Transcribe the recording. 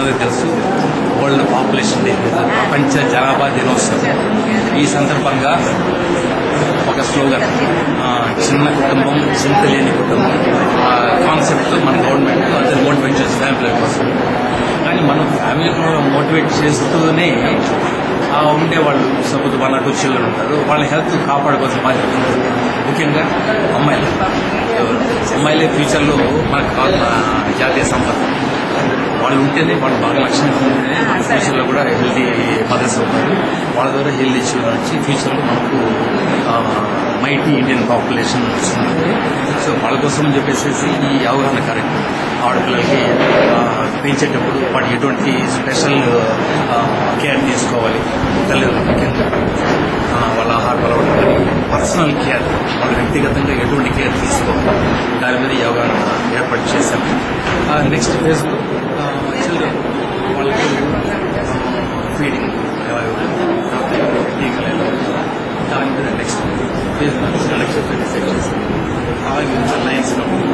అందరికీ తెలుసు world population day ప్రపంచ జనాభా దినోత్సవం ఈ సందర్భంగా ఒక స్లోగన్ ఆ, చిన్న కుటుంబం చింత లేని కుటుంబం ఆ కాన్సెప్ట్ మన గవర్నమెంట్ అందరు మోటివేట్ చేసి ఫ్యామిలీ కోసం కానీ మనం ఫ్యామిలీ మోటివేట్ చేస్తూనే ఆ ఉండేవాళ్ళు suppose one or two children ఉంటారు వాళ్ళ హెల్త్ కాపాడుకోవాల్సిన బాధ్యత ఉంటుంది. ముఖ్యంగా అమ్మాయిలు అమ్మాయిలే ఫ్యూచర్లో మనకు కావాల్సిన జాతీయ సంపద వాళ్ళు ఉంటేనే వాళ్ళు బాగా లక్షణంగా ఉంటేనే ఫ్యూచర్లో కూడా హెల్తీ మదర్స్ అవుతారు వాళ్ళ ద్వారా హెల్తీ చిల్డ్రన్ వచ్చి ఫ్యూచర్లో మనకు మైటీ ఇండియన్ పాపులేషన్ వస్తుంది సో వాళ్ళ కోసం అని చెప్పేసి ఈ అవగాహన కార్యక్రమం ఆడపిల్లలకి ఆ, పెంచేటప్పుడు వాటి ఎటువంటి స్పెషల్ కేర్ తీసుకోవాలి తల్లిదండ్రులు ముఖ్యంగా ఆ, వాళ్ళ ఆహార అలవాటు కానీ పర్సనల్ కేర్ వాళ్ళ వ్యక్తిగతంగా ఎటువంటి కేర్ తీసుకోవాలి దాని మీద ఈ అవగాహన ఏర్పాటు చేశాము నెక్స్ట్ ఫేజ్లో చిల్డ్రన్ వాళ్ళకి ఫీడింగ్ ఎలా ఇవ్వాలి టీకాలు ఎలా ఇవ్వాలి, దాని మీద next phase next twenty sections అలాగే లైన్స్